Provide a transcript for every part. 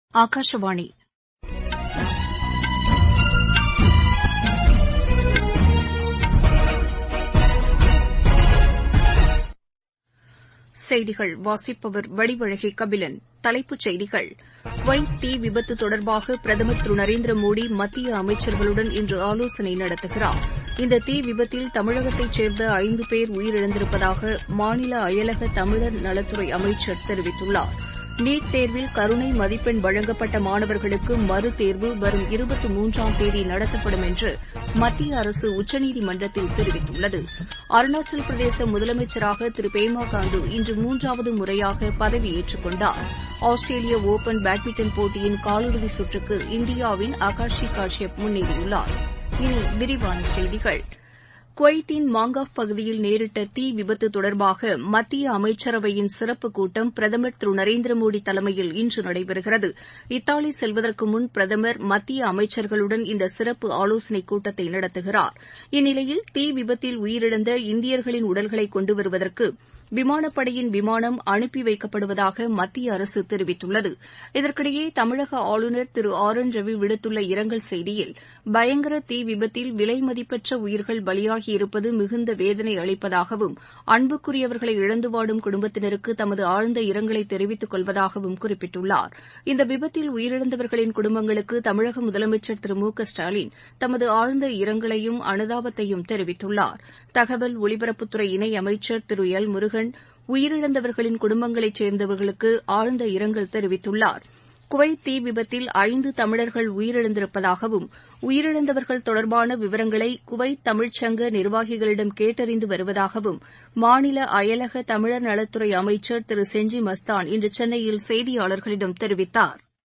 ஆகாஷவாணி செய்திகள் வாசிப்பவர் வடிவழகி கபிலன் தலைப்புச் செய்திகள் குவைத் தீ விபத்து தொடர்பாக பிரதமர் திரு நரேந்திர மோடி மத்திய அமைச்சர்களுடன் இன்று ஆலோசனை நடத்துகிறார் இந்த தீ விபத்தில் தமிழகத்தைச் சேர்ந்த ஐந்து பேர் உயிரிழந்திருப்பதாக மாநில அயலக தமிழர் நலத்துறை அமைச்சர் தெரிவித்துள்ளார் நீட் தேர்வில் கருணை மதிப்பெண் வழங்கப்பட்ட மாணவர்களுக்கு மறுதேர்வு வரும் இருபத்தி மூன்றாம் தேதி நடத்தப்படும் என்று மத்திய அரசு உச்சநீதிமன்றத்தில் தெரிவித்துள்ளது அருணாச்சல பிரதேச முதலமைச்சராக திரு பேமா காண்டு இன்று மூன்றாவது முறையாக பதவியேற்றுக் கொண்டார் ஆஸ்திரேலிய ஒபன் பேட்மிண்டன் போட்டியின் காலிறுதி சுற்றுக்கு இந்தியாவின் அகாஷி காஷ்யப் முன்னேறியுள்ளார் இனி விரிவான செய்திகள் குவைத்தின் மாங்காவ் பகுதியில் நேரிட்ட தீ விபத்து தொடர்பாக மத்திய அமைச்சரவையின் சிறப்புக் கூட்டம் பிரதமர் திரு நரேந்திர மோடி தலைமையில் இன்று நடைபெறுகிறது இத்தாலி செல்வதற்கு முன் பிரதமர் மத்திய அமைச்சர்களுடன் இந்த சிறப்பு ஆலோசனைக் கூட்டத்தை நடத்துகிறார் இந்நிலையில் தீ விபத்தில் உயிரிழந்த இந்தியர்களின் உடல்களை கொண்டு வருவதற்கு விமானப்படையின் விமானம் அனுப்பி வைக்கப்படுவதாக மத்திய அரசு தெரிவித்துள்ளது இதற்கிடையே தமிழக ஆளுநர் திரு ஆர் என் ரவி விடுத்துள்ள இரங்கல் செய்தியில் பயங்கர தீ விபத்தில் விலைமதிப்பற்ற உயிர்கள் பலியாகியிருப்பது மிகுந்த வேதனை அளிப்பதாகவும் அன்புக்குரியவர்களை இழந்து வாடும் குடும்பத்தினருக்கு தமது ஆழ்ந்த இரங்கலை தெரிவித்துக் கொள்வதாகவும் குறிப்பிட்டுள்ளார் இந்த விபத்தில் உயிரிழந்தவர்களின் குடும்பங்களுக்கு தமிழக முதலமைச்சர் திரு மு க ஸ்டாலின் தமது ஆழ்ந்த இரங்கலையும் அனுதாபத்தையும் தெரிவித்துள்ளார் தகவல் ஒலிபரப்புத்துறை இணை அமைச்சர் திரு எல் முருகன் உயிரிழந்தவர்களின் குடும்பங்களைச் சேர்ந்தவர்களுக்கு ஆழ்ந்த இரங்கல் தெரிவித்துள்ளார் குவைத் தீ விபத்தில் ஐந்து தமிழர்கள் உயிரிழந்திருப்பதாகவும் உயிரிழந்தவர்கள் தொடர்பான விவரங்களை குவைத் தமிழ்ச்சங்க நிர்வாகிகளிடம் கேட்டறிந்து வருவதாகவும் மாநில அயலக தமிழர் நலத்துறை அமைச்சர் திரு செஞ்சி மஸ்தான் இன்று சென்னையில் செய்தியாளர்களிடம் தெரிவித்தார்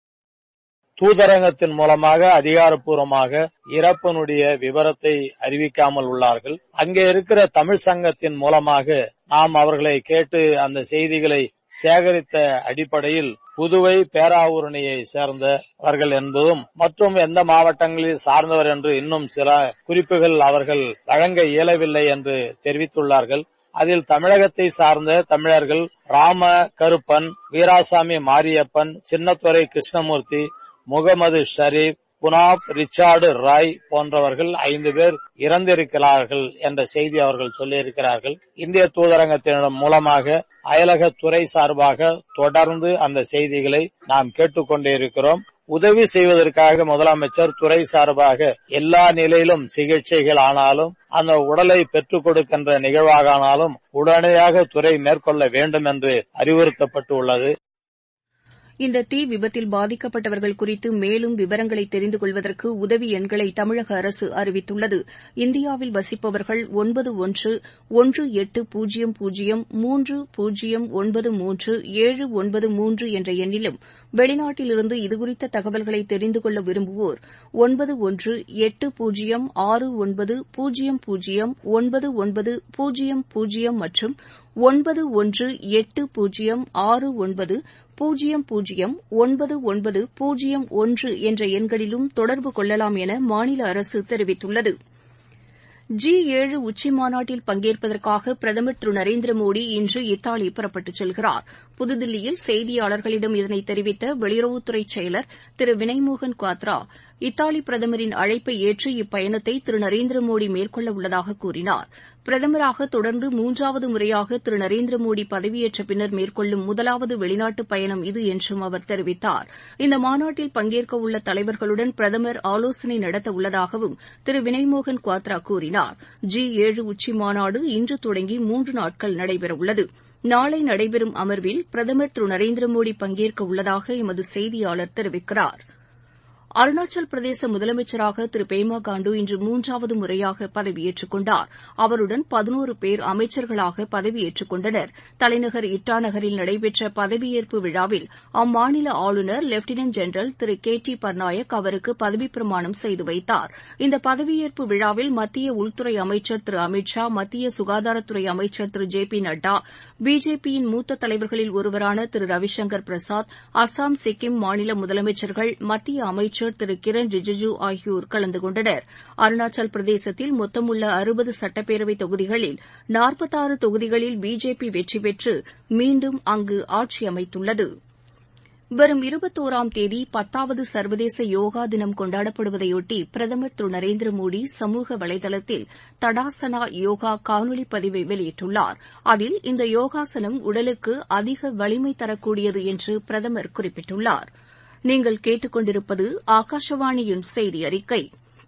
தூதரகத்தின் மூலமாக அதிகாரப்பூர்வமாக இறப்பினுடைய விவரத்தை அறிவிக்காமல் உள்ளார்கள் அங்கே இருக்கிற தமிழ் சங்கத்தின் மூலமாக நாம் அவர்களை கேட்டு அந்த செய்திகளை சேகரித்த அடிப்படையில் புதுவை பேராவூரணியை சேர்ந்தவர்கள் என்பதும் மற்றும் எந்த மாவட்டங்களில் சார்ந்தவர் என்று இன்னும் சில குறிப்புகள் அவர்கள் வழங்க இயலவில்லை என்று தெரிவித்துள்ளார்கள் அதில் தமிழகத்தை சார்ந்த தமிழர்கள் ராம கருப்பன் வீராசாமி மாரியப்பன் சின்னத்துறை கிருஷ்ணமூர்த்தி முகமது ஷரீப் குனாப் ரிச்சார்டு ராய் போன்றவர்கள் ஐந்து பேர் இறந்திருக்கிறார்கள் என்ற செய்தி அவர்கள் சொல்லியிருக்கிறார்கள் இந்திய தூதரகத்தின் மூலமாக அயலக துறை சார்பாக தொடர்ந்து அந்த செய்திகளை நாம் கேட்டுக்கொண்டே இருக்கிறோம் உதவி செய்வதற்காக முதலமைச்சர் துறை சார்பாக எல்லா நிலையிலும் சிகிச்சைகள் ஆனாலும் அந்த உடலை பெற்றுக் கொடுக்கின்ற நிகழ்வாக ஆனாலும் உடனடியாக துறை மேற்கொள்ள வேண்டும் என்று அறிவுறுத்தப்பட்டு உள்ளது இந்த தீ விபத்தில் பாதிக்கப்பட்டவர்கள் குறித்து மேலும் விவரங்களை தெரிந்து கொள்வதற்கு உதவி எண்களை தமிழக அரசு அறிவித்துள்ளது இந்தியாவில் வசிப்பவர்கள் ஒன்பது ஒன்று ஒன்று எட்டு பூஜ்ஜியம் பூஜ்ஜியம் மூன்று பூஜ்ஜியம் ஒன்பது மூன்று ஏழு ஒன்பது மூன்று என்ற எண்ணிலும் வெளிநாட்டிலிருந்து இதுகுறித்த தகவல்களை தெரிந்து கொள்ள விரும்புவோர் ஒன்பது ஒன்று எட்டு பூஜ்ஜியம் ஆறு ஒன்பது பூஜ்ஜியம் பூஜ்ஜியம் ஒன்பது ஒன்பது பூஜ்ஜியம் பூஜ்ஜியம் மற்றும் ஒன்பது ஒன்று எட்டு பூஜ்ஜியம் ஆறு ஒன்பது பூஜ்ஜியம் பூஜ்ஜியம் ஒன்பது ஒன்பது பூஜ்ஜியம் ஒன்று என்ற எண்களிலும் தொடர்பு கொள்ளலாம் என மாநில அரசு தெரிவித்துள்ளது ஜி ஏழு உச்சிமாநாட்டில் பங்கேற்பதற்காக பிரதமர் திரு நரேந்திர மோடி இன்று இத்தாலி புறப்பட்டுச் செல்கிறார் புதுதில்லியில் செய்தியாளர்களிடம் இதனை தெரிவித்த வெளியுறவுத்துறை செயலர் திரு வினய்மோகன் குவாத்ரா இத்தாலி பிரதமரின் அழைப்பை ஏற்று இப்பயணத்தை திரு நரேந்திர மோடி மேற்கொள்ள உள்ளதாக கூறினார் பிரதமராக தொடர்ந்து மூன்றாவது முறையாக திரு நரேந்திர மோடி பதவியேற்ற பின்னர் மேற்கொள்ளும் முதலாவது வெளிநாட்டுப் பயணம் இது என்றும் அவர் தெரிவித்தார் இந்த மாநாட்டில் பங்கேற்க உள்ள தலைவர்களுடன் பிரதமர் ஆலோசனை நடத்த உள்ளதாகவும் திரு வினய்மோகன் குவாத்ரா கூறினார் ஜி ஏழு உச்சிமாநாடு இன்று தொடங்கி மூன்று நாட்கள் நடைபெறவுள்ளது நாளை நடைபெறும் அமர்வில் பிரதமர் திரு நரேந்திர மோடி பங்கேற்க உள்ளதாக எமது செய்தியாளர் தெரிவிக்கிறார் அருணாச்சல பிரதேச முதலமைச்சராக திரு பேமா காண்டு இன்று மூன்றாவது முறையாக பதவியேற்றுக் கொண்டார் அவருடன் பதினோரு பேர் அமைச்சர்களாக பதவியேற்றுக் கொண்டனர் தலைநகர் இட்டா நகரில் நடைபெற்ற பதவியேற்பு விழாவில் அம்மாநில ஆளுநர் lieutenant general Thiru K D Patnaik அவருக்கு பதவிப் பிரமாணம் செய்து வைத்தார் இந்த பதவியேற்பு விழாவில் மத்திய உள்துறை அமைச்சர் திரு அமித் ஷா மத்திய சுகாதாரத்துறை அமைச்சர் திரு ஜே பி நட்டா பிஜேபியின் மூத்த தலைவர்களில் ஒருவரான திரு ரவிசங்கர் பிரசாத் அஸ்ஸாம் சிக்கிம் மாநில முதலமைச்சர்கள் மத்திய அமைச்சர் திரு கிரண் ரிஜிஜு ஆகியோர் கலந்து கொண்டனர் அருணாச்சல பிரதேசத்தில் மொத்தமுள்ள அறுபது சட்டப்பேரவை தொகுதிகளில் நாற்பத்தாறு தொகுதிகளில் பிஜேபி வெற்றி பெற்று மீண்டும் அங்கு ஆட்சி அமைத்துள்ளது வரும் இருபத்தோராம் தேதி பத்தாவது சர்வதேச யோகா தினம் கொண்டாடப்படுவதையொட்டி பிரதமர் திரு நரேந்திர மோடி சமூக வலைதளத்தில் தடாசனா யோகா காணொலி பதிவை வெளியிட்டுள்ளார் அதில் இந்த யோகாசனம் உடலுக்கு அதிக வலிமை தரக்கூடியது என்று பிரதமர் குறிப்பிட்டுள்ளார் நீங்கள் கேட்டுக்கொண்டிருப்பது ஆகாஷவாணியின் செய்தி அறிக்கை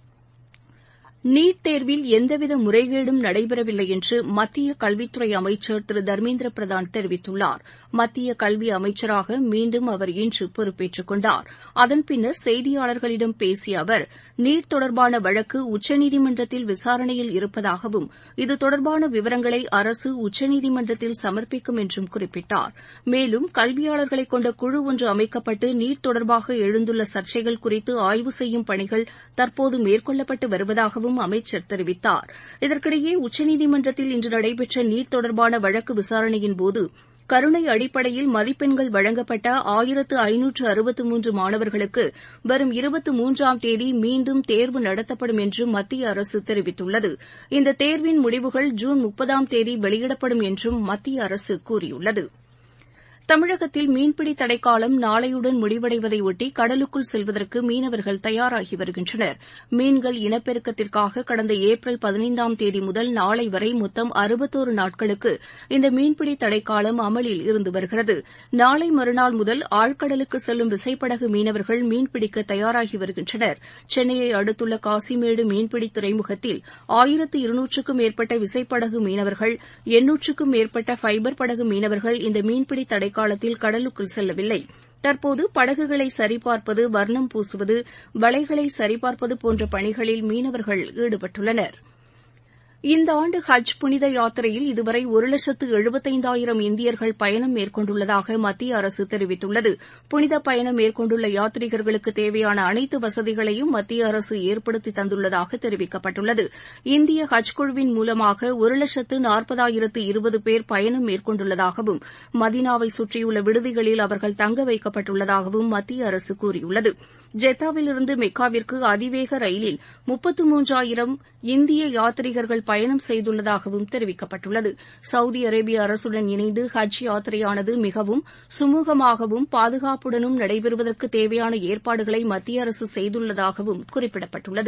நீட் தேர்வில் எந்தவித முறைகேடும் நடைபெறவில்லை என்று மத்திய கல்வித்துறை அமைச்சர் திரு தர்மேந்திர பிரதான் தெரிவித்துள்ளார் மத்திய கல்வி அமைச்சராக மீண்டும் அவர் இன்று பொறுப்பேற்றுக் கொண்டார் அதன் பின்னர் செய்தியாளர்களிடம் பேசிய அவர் நீட் தொடர்பான வழக்கு உச்சநீதிமன்றத்தில் விசாரணையில் இருப்பதாகவும் இது தொடர்பான விவரங்களை அரசு உச்சநீதிமன்றத்தில் சமர்ப்பிக்கும் என்றும் குறிப்பிட்டார் மேலும் கல்வியாளர்களைக் கொண்ட குழு ஒன்று அமைக்கப்பட்டு நீட் தொடர்பாக எழுந்துள்ள சர்ச்சைகள் குறித்து ஆய்வு செய்யும் பணிகள் தற்போது மேற்கொள்ளப்பட்டு வருவதாகவும் அமைச்சர் தெரிவித்தார் இதற்கிடையே உச்சநீதிமன்றத்தில் இன்று நடைபெற்ற நீட் தொடர்பான வழக்கு விசாரணையின்போது கருணை அடிப்படையில் மதிப்பெண்கள் வழங்கப்பட்ட ஆயிரத்து ஐநூற்று அறுபத்து மூன்று மாணவர்களுக்கு வரும் இருபத்தி மூன்றாம் தேதி மீண்டும் தேர்வு நடத்தப்படும் என்று மத்திய அரசு தெரிவித்துள்ளது இந்த தேர்வின் முடிவுகள் ஜூன் முப்பதாம் தேதி வெளியிடப்படும் என்றும் மத்திய அரசு கூறியுள்ளது தமிழகத்தில் மீன்பிடி தடைக்காலம் நாளையுடன் முடிவடைவதையொட்டி கடலுக்குள் செல்வதற்கு மீனவர்கள் தயாராகி வருகின்றனர் மீன்கள் இனப்பெருக்கத்திற்காக கடந்த ஏப்ரல் பதினைந்தாம் தேதி முதல் நாளை வரை மொத்தம் அறுபத்தோரு நாட்களுக்கு இந்த மீன்பிடி தடைக்காலம் அமலில் இருந்து வருகிறது நாளை மறுநாள் முதல் ஆழ்கடலுக்கு செல்லும் விசைப்படகு மீனவர்கள் மீன்பிடிக்க தயாராகி வருகின்றனர் சென்னையை அடுத்துள்ள காசிமேடு மீன்பிடி துறைமுகத்தில் ஆயிரத்து இருநூற்றுக்கும் மேற்பட்ட விசைப்படகு மீனவர்கள் எண்ணூற்றுக்கும் மேற்பட்ட ஃபைபர் படகு மீனவர்கள் இந்த மீன்பிடி தடை காலத்தில் கடலுக்குள் செல்லவில்லை தற்போது படகுகளை சரிபார்ப்பது வர்ணம் பூசுவது வலைகளை சரிபார்ப்பது போன்ற பணிகளில் மீனவர்கள் ஈடுபட்டுள்ளனர் இந்த ஆண்டு ஹஜ் புனித யாத்திரையில் இதுவரை ஒரு லட்சத்து எழுபத்தைந்தாயிரம் இந்தியர்கள் பயணம் மேற்கொண்டுள்ளதாக மத்திய அரசு தெரிவித்துள்ளது புனித பயணம் மேற்கொண்டுள்ள யாத்ரீகர்களுக்கு தேவையான அனைத்து வசதிகளையும் மத்திய அரசு ஏற்படுத்தி தந்துள்ளதாக தெரிவிக்கப்பட்டுள்ளது இந்திய ஹஜ் குழுவின் மூலமாக ஒரு லட்சத்து நாற்பதாயிரத்து இருபது பேர் பயணம் மேற்கொண்டுள்ளதாகவும் மதினாவை சுற்றியுள்ள விடுதிகளில் அவர்கள் தங்க வைக்கப்பட்டுள்ளதாகவும் மத்திய அரசு கூறியுள்ளது ஜெத்தாவிலிருந்து மெக்காவிற்கு அதிவேக ரயிலில் முப்பத்து மூன்றாயிரம் இந்திய யாத்ரீகர்கள் பயணம் செய்துள்ளதாகவும் தெரிவிக்கப்பட்டுள்ளது சவுதி அரேபிய அரசுடன் இணைந்து ஹஜ் யாத்திரையானது மிகவும் சுமூகமாகவும் பாதுகாப்புடனும் நடைபெறுவதற்கு தேவையான ஏற்பாடுகளை மத்திய அரசு செய்துள்ளதாகவும் குறிப்பிடப்பட்டுள்ளது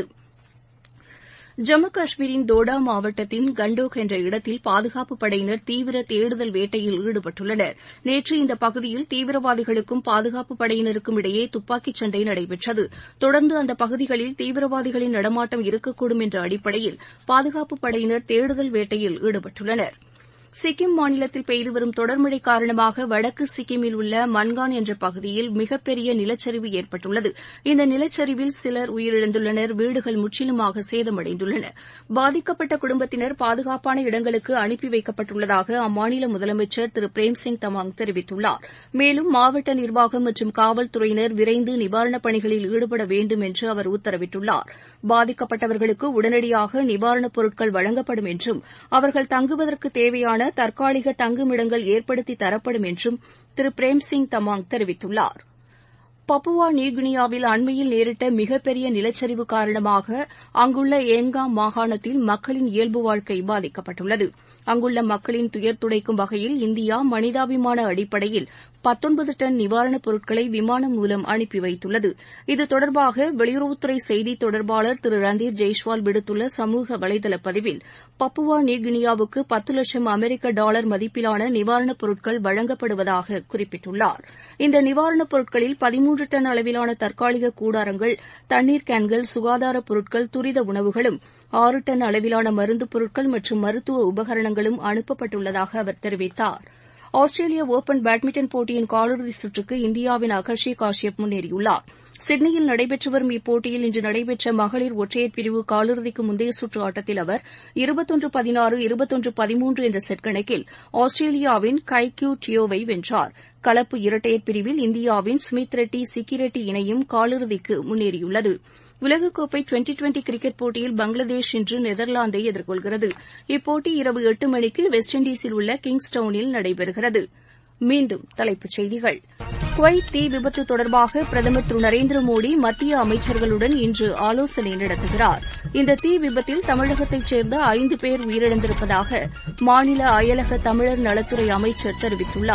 ஜம்மு காஷ்மீரின் தோடா மாவட்டத்தின் கண்டோக் என்ற இடத்தில் பாதுகாப்புப் படையினர் தீவிர தேடுதல் வேட்டையில் ஈடுபட்டுள்ளனர் நேற்று இந்த பகுதியில் தீவிரவாதிகளுக்கும் பாதுகாப்புப் படையினருக்கும் இடையே துப்பாக்கிச் சண்டை நடைபெற்றது தொடர்ந்து அந்த பகுதிகளில் தீவிரவாதிகளின் நடமாட்டம் இருக்கக்கூடும் என்ற அடிப்படையில் பாதுகாப்புப் படையினர் தேடுதல் வேட்டையில் ஈடுபட்டுள்ளனா் சிக்கிம் மாநிலத்தில் பெய்து வரும் தொடர் மழை காரணமாக வடக்கு சிக்கிமில் உள்ள மன்கான் என்ற பகுதியில் மிகப்பெரிய நிலச்சரிவு ஏற்பட்டுள்ளது இந்த நிலச்சரிவில் சிலர் உயிரிழந்துள்ளனர் வீடுகள் முற்றிலுமாக சேதமடைந்துள்ளன பாதிக்கப்பட்ட குடும்பத்தினர் பாதுகாப்பான இடங்களுக்கு அனுப்பி வைக்கப்பட்டுள்ளதாக அம்மாநில முதலமைச்சர் திரு பிரேம்சிங் தமாங் தெரிவித்துள்ளார் மேலும் மாவட்ட நிர்வாகம் மற்றும் காவல்துறையினர் விரைந்து நிவாரணப் பணிகளில் ஈடுபட வேண்டும் என்று அவர் உத்தரவிட்டுள்ளார் பாதிக்கப்பட்டவர்களுக்கு உடனடியாக நிவாரணப் பொருட்கள் வழங்கப்படும் என்றும் அவர்கள் தங்குவதற்கு தேவையான தற்காலிக தங்குமிடங்கள் ஏற்படுத்தி தரப்படும் என்றும் திரு பிரேம்சிங் தமாங் தெரிவித்துள்ளார் பப்புவா நியூகினியாவில் அண்மையில் நேரிட்ட மிகப்பெரிய நிலச்சரிவு காரணமாக அங்குள்ள ஏன்காம் மாகாணத்தில் மக்களின் இயல்பு வாழ்க்கை பாதிக்கப்பட்டுள்ளது அங்குள்ள மக்களின் துயர் துடைக்கும் வகையில் இந்தியா மனிதாபிமான அடிப்படையில் பத்தொன்பது டன் நிவாரணப் பொருட்களை விமானம் மூலம் அனுப்பி வைத்துள்ளது இது தொடர்பாக வெளியுறவுத்துறை செய்தி தொடர்பாளர் திரு ரந்தீர் ஜெய்ஷ்வால் விடுத்துள்ள சமூக வலைதள பதிவில் பப்புவா நியூகினியாவுக்கு பத்து லட்சம் அமெரிக்க டாலர் மதிப்பிலான நிவாரணப் பொருட்கள் வழங்கப்படுவதாக குறிப்பிட்டுள்ளார் இந்த நிவாரணப் பொருட்களில் பதிமூன்று டன் அளவிலான தற்காலிக கூடாரங்கள் தண்ணீர் கேன்கள் சுகாதாரப் பொருட்கள் துரித உணவுகளும் ஆறு டன் அளவிலான மருந்துப் பொருட்கள் மற்றும் மருத்துவ உபகரணங்களும் அனுப்பப்பட்டுள்ளதாக அவர் தெரிவித்தார் ஆஸ்திரேலிய ஒபன் பேட்மிண்டன் போட்டியின் காலிறுதி சுற்றுக்கு இந்தியாவின் அகர்ஷி காஷ்யப் முன்னேறியுள்ளார் சிட்னியில் நடைபெற்று வரும் இப்போட்டியில் இன்று நடைபெற்ற மகளிர் ஒற்றையர் பிரிவு காலிறுதிக்கு முந்தைய சுற்று ஆட்டத்தில் அவர் இருபத்தொன்று பதினாறு இருபத்தொன்று பதிமூன்று என்ற செட் கணக்கில் ஆஸ்திரேலியாவின் கை கியூ டியோவை வென்றார் கலப்பு இரட்டையர் பிரிவில் இந்தியாவின் சுமித் ரெட்டி சிக்கி ரெட்டி இணையும் காலிறுதிக்கு முன்னேறியுள்ளது உலகக்கோப்பை டுவெண்டி டுவெண்டி கிரிக்கெட் போட்டியில் பங்களாதேஷ் இன்று நெதர்லாந்தை எதிர்கொள்கிறது இப்போட்டி இரவு எட்டு மணிக்கு வெஸ்ட் இண்டீஸில் உள்ள கிங்ஸ்டவுனில் நடைபெறுகிறது மீண்டும் தலைப்புச் செய்திகள் குவைத் தீ விபத்து தொடர்பாக பிரதமர் திரு நரேந்திர மோடி மத்திய அமைச்சர்களுடன் இன்று ஆலோசனை நடத்துகிறார் இந்த தீ விபத்தில் தமிழகத்தைச் சேர்ந்த ஐந்து பேர் உயிரிழந்திருப்பதாக மாநில அயலக தமிழர் நலத்துறை அமைச்சர் தெரிவித்துள்ளார்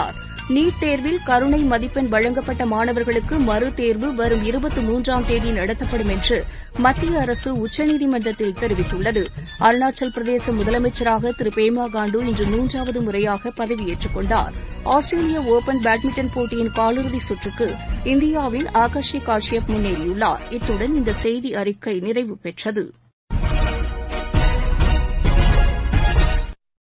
நீட் தேர்வில் கருணை மதிப்பெண் வழங்கப்பட்ட மாணவர்களுக்கு மறுதேர்வு வரும் இருபத்தி மூன்றாம் தேதி நடத்தப்படும் என்று மத்திய அரசு உச்சநீதிமன்றத்தில் தெரிவித்துள்ளது அருணாச்சல் பிரதேச முதலமைச்சராக திரு பேமா காண்டு இன்று மூன்றாவது முறையாக பதவியேற்றுக் கொண்டார் ஆஸ்திரேலிய ஒபன் பேட்மிண்டன் போட்டியின் காலிறுதி சுற்றுக்கு இந்தியாவின் ஆகாஷி காஷ்யப் முன்னேறியுள்ளார் இத்துடன் இந்த செய்தி அறிக்கை நிறைவு பெற்றது